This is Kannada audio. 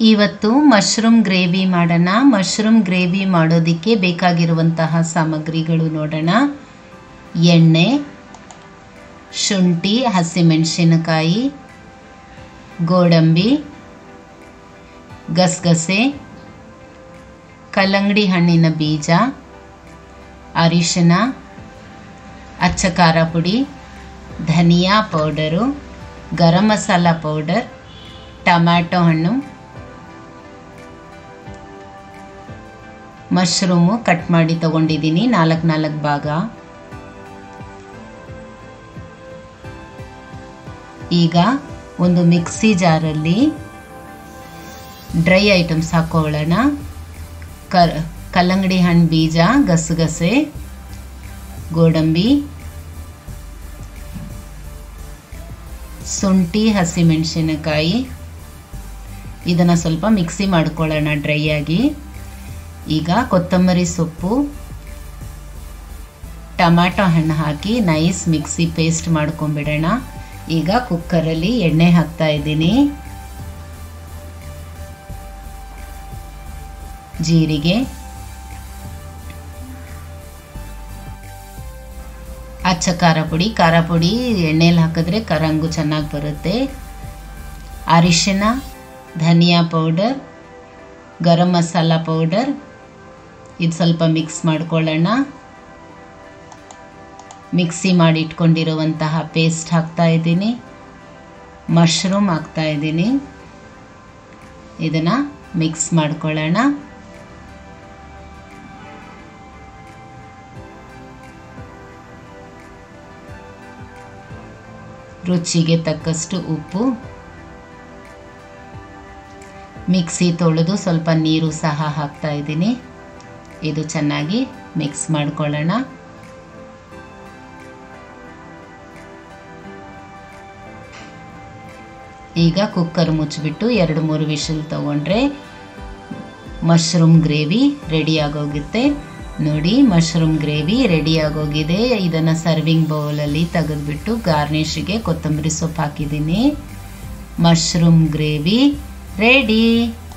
ಇವತ್ತು ಮಶ್ರೂಮ್ ಗ್ರೇವಿ ಮಾಡೋಣ ಮಶ್ರೂಮ್ ಗ್ರೇವಿ ಮಾಡೋದಕ್ಕೆ ಬೇಕಾಗಿರುವಂತಹ ಸಾಮಗ್ರಿಗಳು ನೋಡೋಣ ಎಣ್ಣೆ ಶುಂಠಿ ಹಸಿಮೆಣಸಿನಕಾಯಿ ಗೋಡಂಬಿ ಗಸಗಸೆ ಕಲ್ಲಂಗಡಿ ಹಣ್ಣಿನ ಬೀಜ ಅರಿಶಿನ ಅಚ್ಚ ಖಾರ ಪುಡಿ ಧನಿಯಾ powder garam masala powder tomato ಹಣ್ಣು ಮಶ್ರೂಮು ಕಟ್ ಮಾಡಿ ತಗೊಂಡಿದ್ದೀನಿ ನಾಲ್ಕು ನಾಲ್ಕು ಭಾಗ ಈಗ ಒಂದು ಮಿಕ್ಸಿ ಜಾರಲ್ಲಿ ಡ್ರೈ ಐಟಮ್ಸ್ ಹಾಕೊಳ್ಳೋಣ ಕರ್ ಕಲ್ಲಂಗಡಿ ಹಣ್ಣು ಬೀಜ ಗಸಗಸೆ ಗೋಡಂಬಿ ಶುಂಠಿ ಹಸಿಮೆಣಸಿನಕಾಯಿ ಇದನ್ನು ಸ್ವಲ್ಪ ಮಿಕ್ಸಿ ಮಾಡ್ಕೊಳ್ಳೋಣ ಡ್ರೈ ಆಗಿ ಈಗ ಕೊತ್ತಂಬರಿ ಸೊಪ್ಪು ಟೊಮ್ಯಾಟೊ ಹಣ್ಣು ಹಾಕಿ ನೈಸ್ ಮಿಕ್ಸಿ ಪೇಸ್ಟ್ ಮಾಡ್ಕೊಂಬಿಡೋಣ ಈಗ ಕುಕ್ಕರಲ್ಲಿ ಎಣ್ಣೆ ಹಾಕ್ತಾ ಇದ್ದೀನಿ ಜೀರಿಗೆ ಅಚ್ಚ ಖಾರ ಪುಡಿ ಖಾರ ಪುಡಿ ಎಣ್ಣೆಲಿ ಹಾಕಿದ್ರೆ ಕರಂಗು ಚೆನ್ನಾಗಿ ಬರುತ್ತೆ ಅರಿಶಿನ ಧನಿಯಾ ಪೌಡರ್ ಗರಂ ಮಸಾಲ ಪೌಡರ್ ಇದು ಸ್ವಲ್ಪ ಮಿಕ್ಸ್ ಮಾಡ್ಕೊಳ್ಳೋಣ ಮಿಕ್ಸಿ ಮಾಡಿ ಇಟ್ಕೊಂಡಿರುವಂತಹ ಪೇಸ್ಟ್ ಹಾಕ್ತಾ ಇದ್ದೀನಿ ಮಶ್ರೂಮ್ ಹಾಕ್ತಾ ಇದ್ದೀನಿ ಇದನ್ನು ಮಿಕ್ಸ್ ಮಾಡ್ಕೊಳ್ಳೋಣ ರುಚಿಗೆ ತಕ್ಕಷ್ಟು ಉಪ್ಪು ಮಿಕ್ಸಿ ತೊಳೆದು ಸ್ವಲ್ಪ ನೀರು ಸಹ ಹಾಕ್ತಾ ಇದ್ದೀನಿ ಇದು ಚೆನ್ನಾಗಿ ಮಿಕ್ಸ್ ಮಾಡ್ಕೊಳ್ಳೋಣ ಈಗ ಕುಕ್ಕರ್ ಮುಚ್ಚಿಬಿಟ್ಟು ಎರಡು ಮೂರು ವಿಷಲ್ ತಗೊಂಡ್ರೆ ಮಶ್ರೂಮ್ ಗ್ರೇವಿ ರೆಡಿ ಆಗೋಗುತ್ತೆ ನೋಡಿ ಮಶ್ರೂಮ್ ಗ್ರೇವಿ ರೆಡಿ ಆಗೋಗಿದೆ ಇದನ್ನು ಸರ್ವಿಂಗ್ ಬೌಲಲ್ಲಿ ತೆಗೆದುಬಿಟ್ಟು ಗಾರ್ನಿಷಿಗೆ ಕೊತ್ತಂಬರಿ ಸೊಪ್ಪು ಹಾಕಿದ್ದೀನಿ ಮಶ್ರೂಮ್ ಗ್ರೇವಿ ರೆಡಿ